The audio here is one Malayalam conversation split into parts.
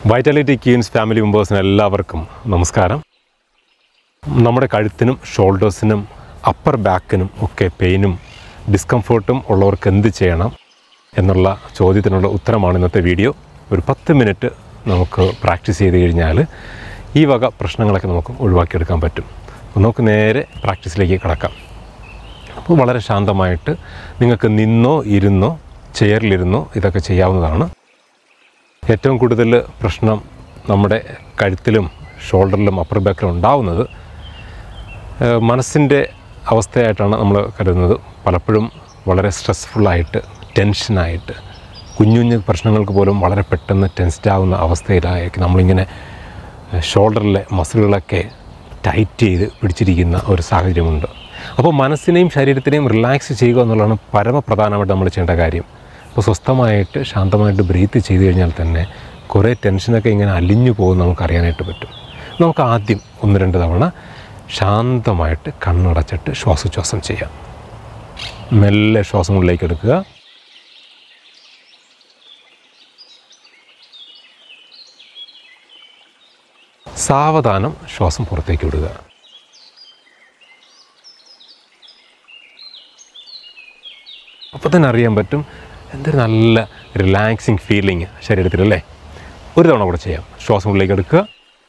വൈറ്റാലിറ്റി ക്യൂൻസ് ഫാമിലി മെമ്പേഴ്സിന് എല്ലാവർക്കും നമസ്കാരം നമ്മുടെ കഴുത്തിനും ഷോൾഡേഴ്സിനും അപ്പർ ബാക്കിനും ഒക്കെ പെയിനും ഡിസ്കംഫോർട്ടും ഉള്ളവർക്ക് എന്ത് ചെയ്യണം എന്നുള്ള ചോദ്യത്തിനുള്ള ഉത്തരമാണ് ഇന്നത്തെ വീഡിയോ ഒരു പത്ത് മിനിറ്റ് നമുക്ക് പ്രാക്ടീസ് ചെയ്ത് കഴിഞ്ഞാൽ ഈ വക പ്രശ്നങ്ങളൊക്കെ നമുക്ക് ഒഴിവാക്കിയെടുക്കാൻ പറ്റും അപ്പോൾ നമുക്ക് നേരെ പ്രാക്ടീസിലേക്ക് കിടക്കാം അപ്പോൾ വളരെ ശാന്തമായിട്ട് നിങ്ങൾക്ക് നിന്നോ ഇരുന്നോ ചെയറിലിരുന്നോ ഇതൊക്കെ ചെയ്യാവുന്നതാണ് ഏറ്റവും കൂടുതൽ പ്രശ്നം നമ്മുടെ കഴുത്തിലും ഷോൾഡറിലും അപ്പർ ബാക്കിലും ഉണ്ടാവുന്നത് ഏഹ് മനസ്സിൻ്റെ അവസ്ഥയായിട്ടാണ് നമ്മൾ കരുതുന്നത് പലപ്പോഴും വളരെ സ്ട്രെസ്ഫുള്ളായിട്ട് ടെൻഷനായിട്ട് കുഞ്ഞു കുഞ്ഞു പ്രശ്നങ്ങൾക്ക് പോലും വളരെ പെട്ടെന്ന് ടെൻസ്ഡ് ആവുന്ന അവസ്ഥയിലായിരിക്കും നമ്മളിങ്ങനെ ഷോൾഡറിലെ മസിലുകളൊക്കെ ടൈറ്റ് ചെയ്ത് പിടിച്ചിരിക്കുന്ന ഒരു സാഹചര്യമുണ്ട് അപ്പോൾ മനസ്സിനെയും ശരീരത്തിനെയും റിലാക്സ് ചെയ്യുക എന്നുള്ളതാണ് പരമപ്രധാനമായിട്ട് നമ്മൾ ചെയ്യേണ്ട കാര്യം അപ്പോൾ സ്വസ്ഥമായിട്ട് ശാന്തമായിട്ട് ബ്രീത്ത് ചെയ്ത് കഴിഞ്ഞാൽ തന്നെ കുറേ ടെൻഷനൊക്കെ ഇങ്ങനെ അലിഞ്ഞു പോകും നമുക്കറിയാനായിട്ട് പറ്റും നമുക്ക് ആദ്യം ഒന്ന് രണ്ട് തവണ ശാന്തമായിട്ട് കണ്ണടച്ചിട്ട് ശ്വാസോച്ഛ്വാസം ചെയ്യാം മെല്ലെ ശ്വാസം ഉള്ളിലേക്ക് എടുക്കുക സാവധാനം ശ്വാസം പുറത്തേക്ക് വിടുക അപ്പോൾ തന്നെ അറിയാൻ പറ്റും എന്തൊരു നല്ല റിലാക്സിങ് ഫീലിംഗ് ശരീരത്തിലല്ലേ ഒരു തവണ കൂടെ ചെയ്യാം ശ്വാസം ഉള്ളിലേക്ക് എടുക്കുക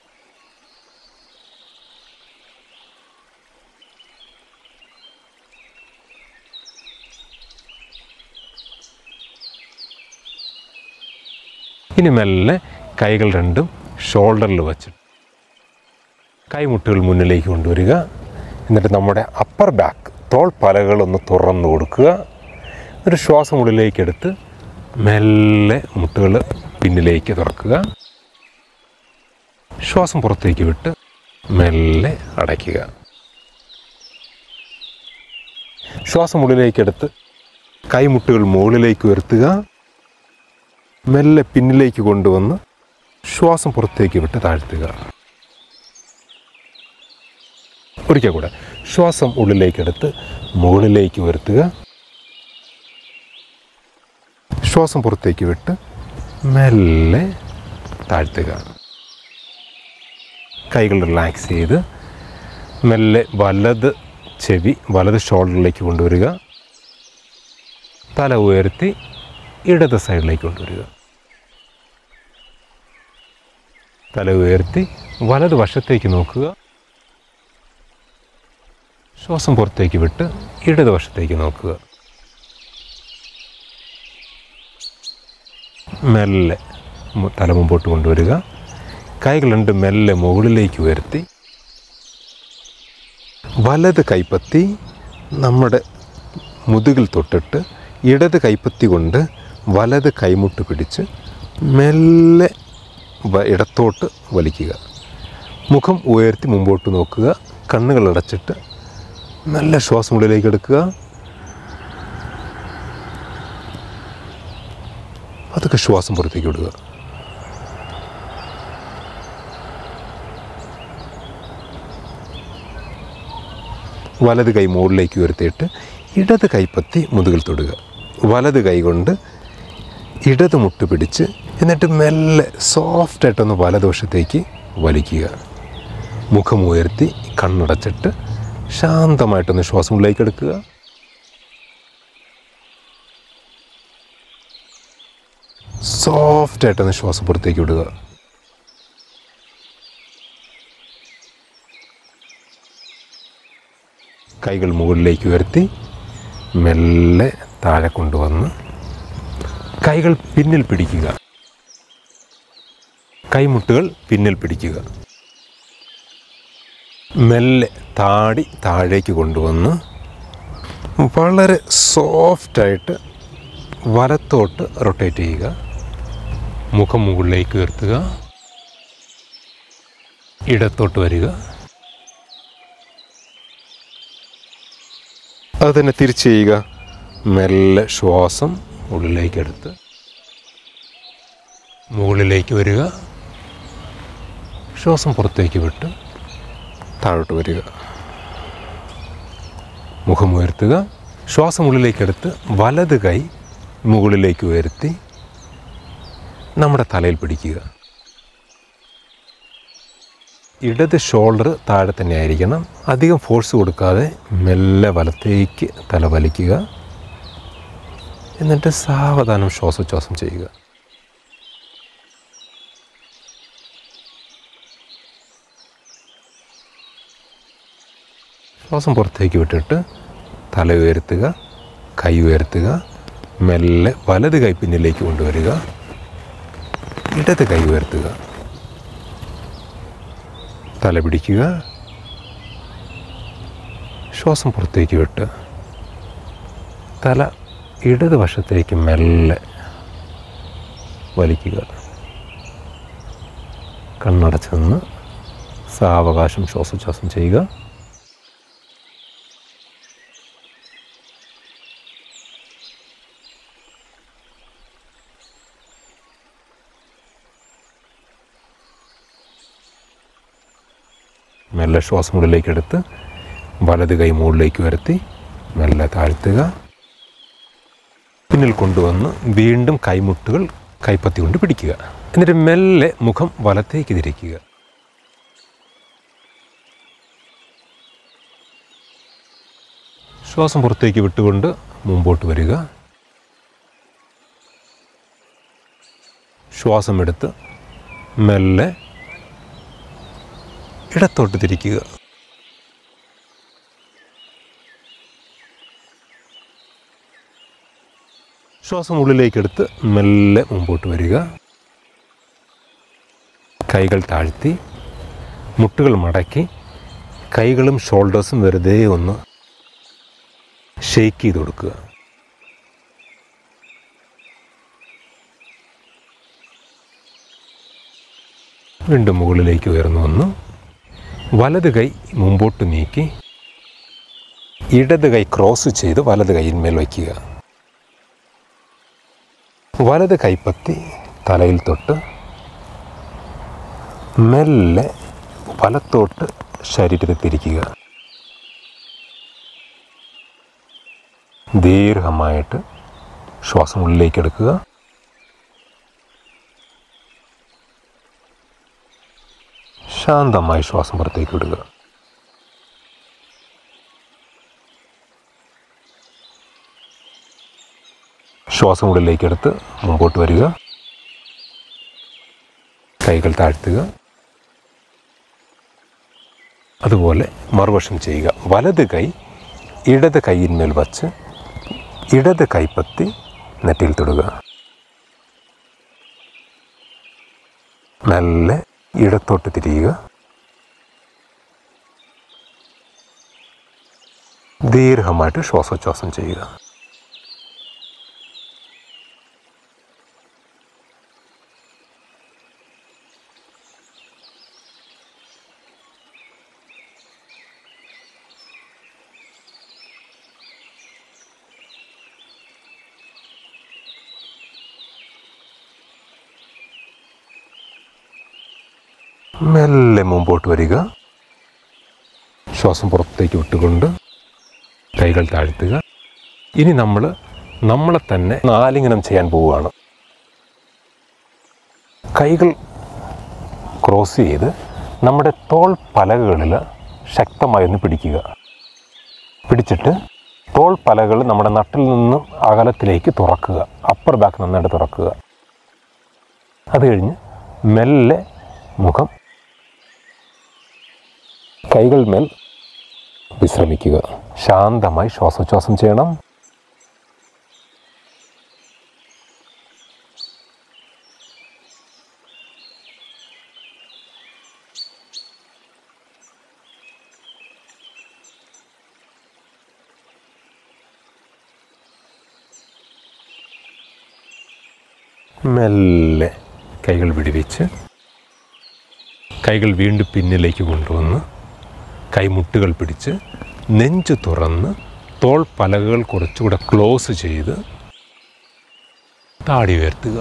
ഇനി മെല്ലെ കൈകൾ രണ്ടും ഷോൾഡറിൽ വച്ച് കൈമുട്ടുകൾ മുന്നിലേക്ക് കൊണ്ടുവരിക എന്നിട്ട് നമ്മുടെ അപ്പർ ബാക്ക് തോൾ പലകളൊന്ന് തുറന്നു കൊടുക്കുക എന്നിട്ട് ശ്വാസം ഉള്ളിലേക്ക് എടുത്ത് മെല്ലെ മുട്ടുകൾ പിന്നിലേക്ക് തുറക്കുക ശ്വാസം പുറത്തേക്ക് വിട്ട് മെല്ലെ അടയ്ക്കുക ശ്വാസം ഉള്ളിലേക്ക് എടുത്ത് കൈമുട്ടുകൾ മുകളിലേക്ക് ഉയർത്തുക മെല്ലെ പിന്നിലേക്ക് കൊണ്ടുവന്ന് ശ്വാസം പുറത്തേക്ക് വിട്ട് താഴ്ത്തുക ഒരിക്കൽ കൂടെ ശ്വാസം ഉള്ളിലേക്കെടുത്ത് മുകളിലേക്ക് ഉയർത്തുക ശ്വാസം പുറത്തേക്ക് വിട്ട് മെല്ലെ താഴ്ത്തുക കൈകൾ റിലാക്സ് ചെയ്ത് മെല്ലെ വലത് ചെവി വലത് ഷോൾഡറിലേക്ക് കൊണ്ടുവരിക തല ഉയർത്തി ഇടത് സൈഡിലേക്ക് കൊണ്ടുവരിക തല ഉയർത്തി വലത് വശത്തേക്ക് നോക്കുക ശ്വാസം പുറത്തേക്ക് വിട്ട് ഇടത് വശത്തേക്ക് നോക്കുക മെല്ലെ മു- തല മുമ്പോട്ട് കൊണ്ടുവരിക കൈകൾ രണ്ട് മെല്ലെ മുകളിലേക്ക് ഉയർത്തി വലത് കൈപ്പത്തി നമ്മുടെ മുതുകിൽ തൊട്ടിട്ട് ഇടത് കൈപ്പത്തി കൊണ്ട് വലത് കൈമുട്ട് പിടിച്ച് മെല്ലെ വ- ഇടത്തോട്ട് വലിക്കുക മുഖം ഉയർത്തി മുമ്പോട്ട് നോക്കുക കണ്ണുകൾ അടച്ചിട്ട് നല്ല ശ്വാസം ഉള്ളിലേക്ക് എടുക്കുക അതൊക്കെ ശ്വാസം പുറത്തേക്ക് വിടുക വലത് കൈ മുകളിലേക്ക് ഉയർത്തിയിട്ട് ഇടത് കൈപ്പത്തി മുതുകിൽ തൊടുക വലത് കൈ കൊണ്ട് ഇടത് മുട്ട് പിടിച്ച് എന്നിട്ട് മെല്ലെ സോഫ്റ്റായിട്ടൊന്ന് വലതുവശത്തേക്ക് വലിക്കുക മുഖം ഉയർത്തി കണ്ണടച്ചിട്ട് ശാന്തമായിട്ടൊന്ന് ശ്വാസം ഉള്ളിലേക്ക് എടുക്കുക സോഫ്റ്റായിട്ടൊന്ന് ശ്വാസം പുറത്തേക്ക് വിടുക കൈകൾ മുകളിലേക്ക് ഉയർത്തി മെല്ലെ താഴെ കൊണ്ടുവന്ന് കൈകൾ പിന്നിൽ പിടിക്കുക കൈമുട്ടുകൾ പിന്നിൽ പിടിക്കുക മെല്ലെ താടി താഴേക്ക് കൊണ്ടുവന്ന് വളരെ സോഫ്റ്റായിട്ട് വലത്തോട്ട് റൊട്ടേറ്റ് ചെയ്യുക മുഖം മുകളിലേക്ക് ഉയർത്തുക ഇടത്തോട്ട് വരിക അത് തന്നെ തിരിച്ച് ചെയ്യുക മെല്ലെ ശ്വാസം ഉള്ളിലേക്കെടുത്ത് മുകളിലേക്ക് വരിക ശ്വാസം പുറത്തേക്ക് വിട്ട് താഴോട്ട് വരിക മുഖം ഉയർത്തുക ശ്വാസം ഉള്ളിലേക്കെടുത്ത് വലത് കൈ മുകളിലേക്ക് ഉയർത്തി നമ്മുടെ തലയിൽ പിടിക്കുക ഇടത് ഷോൾഡർ താഴെ തന്നെ ആയിരിക്കണം അധികം ഫോഴ്സ് കൊടുക്കാതെ മെല്ലെ വലത്തേക്ക് തല വലിക്കുക എന്നിട്ട് സാവധാനം ശ്വാസോച്ഛ്വാസം ചെയ്യുക ശ്വാസം പുറത്തേക്ക് വിട്ടിട്ട് തല ഉയർത്തുക കൈ ഉയർത്തുക മെല്ലെ വലത് കൈ പിന്നിലേക്ക് കൊണ്ടുവരിക ഇടത് കൈ ഉയർത്തുക തല പിടിക്കുക ശ്വാസം പുറത്തേക്ക് വിട്ട് തല ഇടത് വശത്തേക്ക് മെല്ലെ വലിക്കുക കണ്ണടച്ച് നിന്ന് സാവകാശം ശ്വാസോച്ഛ്വാസം ചെയ്യുക മെല്ലെ ശ്വാസം ഉള്ളിലേക്ക് എടുത്ത് വലത് കൈ മുകളിലേക്ക് വരുത്തി മെല്ലെ താഴ്ത്തുക പിന്നിൽ കൊണ്ടുവന്ന് വീണ്ടും കൈമുട്ടുകൾ കൈപ്പത്തി കൊണ്ട് പിടിക്കുക എന്നിട്ട് മെല്ലെ മുഖം വലത്തേക്ക് തിരിക്കുക ശ്വാസം പുറത്തേക്ക് വിട്ടുകൊണ്ട് മുമ്പോട്ട് വരിക ശ്വാസം എടുത്ത് മെല്ലെ ഇടത്തോട്ട് തിരിക്കുക ശ്വാസം ഉള്ളിലേക്കെടുത്ത് മെല്ലെ മുമ്പോട്ട് വരിക കൈകൾ താഴ്ത്തി മുട്ടുകൾ മടക്കി കൈകളും ഷോൾഡേഴ്സും വെറുതെ ഒന്ന് ഷെയ്ക്ക് ചെയ്ത് കൊടുക്കുക വീണ്ടും മുകളിലേക്ക് ഉയർന്നു വന്നു വലത് കൈ മുമ്പോട്ട് നീക്കി ഇടത് കൈ ക്രോസ് ചെയ്ത് വലത് കൈയിന്മേൽ വയ്ക്കുക വലത് കൈപ്പത്തി തലയിൽ തൊട്ട് മെല്ലെ വലത്തോട്ട് ശരീരത്തെ തിരിക്കുക ദീർഘമായിട്ട് ശ്വാസം ഉള്ളിലേക്ക് എടുക്കുക ശാന്തമായി ശ്വാസം പുറത്തേക്ക് വിടുക ശ്വാസം ഉള്ളിലേക്ക് എടുത്ത് മുമ്പോട്ട് വരിക കൈകൾ താഴ്ത്തുക അതുപോലെ മറുവശം ചെയ്യുക വലത് കൈ ഇടത് കൈയിന്മേൽ വച്ച് ഇടത് കൈപ്പത്തി നെറ്റിയിൽ തൊടുക മെല്ലെ ഇടത്തോട്ട് തിരിയുക ദീർഘമായിട്ട് ശ്വാസോച്ഛ്വാസം ചെയ്യുക മെല്ലെ മുമ്പോട്ട് വരിക ശ്വാസം പുറത്തേക്ക് വിട്ടുകൊണ്ട് കൈകൾ താഴ്ത്തുക ഇനി നമ്മൾ നമ്മളെ തന്നെ ആലിംഗനം ചെയ്യാൻ പോവുകയാണ് കൈകൾ ക്രോസ് ചെയ്ത് നമ്മുടെ തോൾ പലകകളിൽ ശക്തമായി ഒന്ന് പിടിക്കുക പിടിച്ചിട്ട് തോൾ പലകൾ നമ്മുടെ നട്ടിൽ നിന്നും അകലത്തിലേക്ക് തുറക്കുക അപ്പർ ബാക്ക് നന്നായിട്ട് തുറക്കുക അത് കഴിഞ്ഞ് മെല്ലെ മുഖം കൈകൾ മേൽ വിശ്രമിക്കുക ശാന്തമായി ശ്വാസോച്ഛ്വാസം ചെയ്യണം മെല്ലെ കൈകൾ വിടുവിച്ച് കൈകൾ വീണ്ടും പിന്നിലേക്ക് കൊണ്ടുവന്ന് കൈമുട്ടുകൾ പിടിച്ച് നെഞ്ച് തുറന്ന് തോൾ പലകകൾ കുറച്ചുകൂടെ ക്ലോസ് ചെയ്ത് താടി ഉയർത്തുക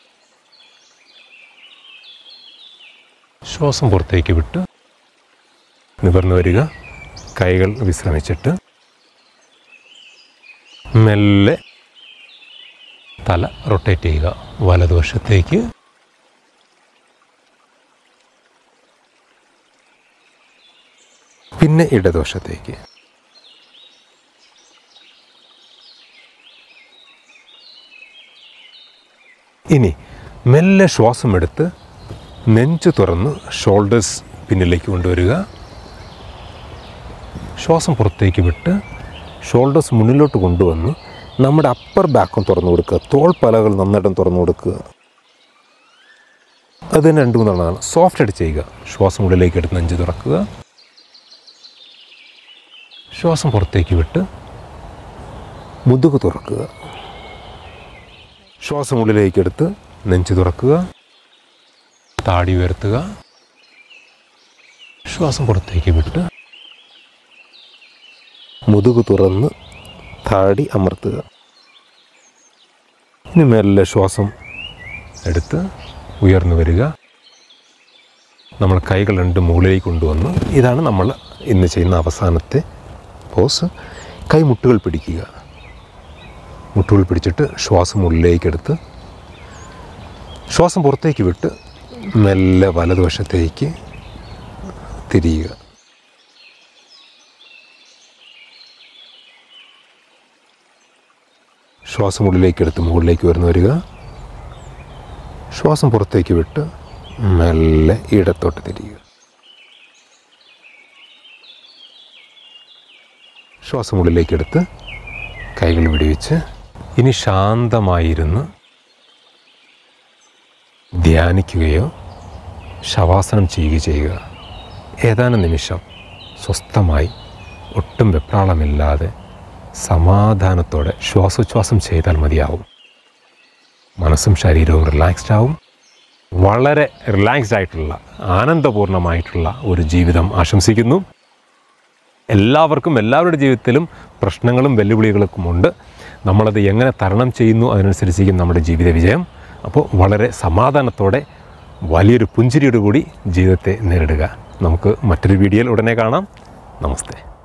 ശ്വാസം പുറത്തേക്ക് വിട്ട് നിവർന്നു വരിക കൈകൾ വിശ്രമിച്ചിട്ട് മെല്ലെ തല റൊട്ടേറ്റ് ചെയ്യുക വലതുവശത്തേക്ക് പിന്നെ ഇടതുവശത്തേക്ക് ഇനി മെല്ലെ ശ്വാസം എടുത്ത് നെഞ്ച് തുറന്ന് ഷോൾഡേഴ്സ് പിന്നിലേക്ക് കൊണ്ടുവരിക ശ്വാസം പുറത്തേക്ക് വിട്ട് ഷോൾഡേഴ്സ് മുന്നിലോട്ട് കൊണ്ടുവന്ന് നമ്മുടെ അപ്പർ ബാക്കും തുറന്നു കൊടുക്കുക തോൾപ്പലകൾ നന്നായിട്ടും തുറന്നു കൊടുക്കുക അത് തന്നെ രണ്ട് മൂന്നെണ്ണമാണ് സോഫ്റ്റ് ആയിട്ട് ചെയ്യുക ശ്വാസം ഉള്ളിലേക്ക് എടുത്ത് നെഞ്ച് തുറക്കുക ശ്വാസം പുറത്തേക്ക് വിട്ട് മുതുക് തുറക്കുക ശ്വാസം ഉള്ളിലേക്ക് എടുത്ത് നെഞ്ച് തുറക്കുക താടി ഉയർത്തുക ശ്വാസം പുറത്തേക്ക് വിട്ട് മുതുക് തുറന്ന് താടി അമർത്തുക ഇനി മെല്ലെ ശ്വാസം എടുത്ത് ഉയർന്നു വരിക നമ്മൾ കൈകൾ രണ്ട് മുകളിലേക്ക് കൊണ്ടുവന്ന് ഇതാണ് നമ്മൾ ഇന്ന് ചെയ്യുന്ന അവസാനത്തെ പോസ് കൈമുട്ടുകൾ പിടിക്കുക മുട്ടുകൾ പിടിച്ചിട്ട് ശ്വാസം ഉള്ളിലേക്ക് എടുത്ത് ശ്വാസം പുറത്തേക്ക് വിട്ട് മെല്ലെ വലതുവശത്തേക്ക് തിരിയുക ശ്വാസം ഉള്ളിലേക്ക് എടുത്ത് മുകളിലേക്ക് വരുന്നു വരിക ശ്വാസം പുറത്തേക്ക് വിട്ട് മെല്ലെ ഇടത്തോട്ട് തിരിയുക ശ്വാസം ഉള്ളിലേക്ക് എടുത്ത് കൈകൾ വിടിവെച്ച് ഇനി ശാന്തമായിരുന്ന് ധ്യാനിക്കുകയോ ശവാസനം ചെയ്യുകയോ ചെയ്യുക ഏതാനും നിമിഷം സ്വസ്ഥമായി ഒട്ടും വെപ്രാളമില്ലാതെ സമാധാനത്തോടെ ശ്വാസോച്ഛ്വാസം ചെയ്താൽ മതിയാവും മനസ്സും ശരീരവും റിലാക്സ്ഡ് ആവും വളരെ റിലാക്സ്ഡ് ആയിട്ടുള്ള ആനന്ദപൂർണ്ണമായിട്ടുള്ള ഒരു ജീവിതം ആശംസിക്കുന്നു എല്ലാവർക്കും എല്ലാവരുടെ ജീവിതത്തിലും പ്രശ്നങ്ങളും വെല്ലുവിളികളൊക്കെ ഉണ്ട് നമ്മളത് എങ്ങനെ തരണം ചെയ്യുന്നു അതിനനുസരിച്ചിരിക്കും നമ്മുടെ ജീവിത വിജയം അപ്പോൾ വളരെ സമാധാനത്തോടെ വലിയൊരു പുഞ്ചിരിയോട് കൂടി ജീവിതത്തെ നേരിടുക നമുക്ക് മറ്റൊരു വീഡിയോയിൽ ഉടനെ കാണാം നമസ്തേ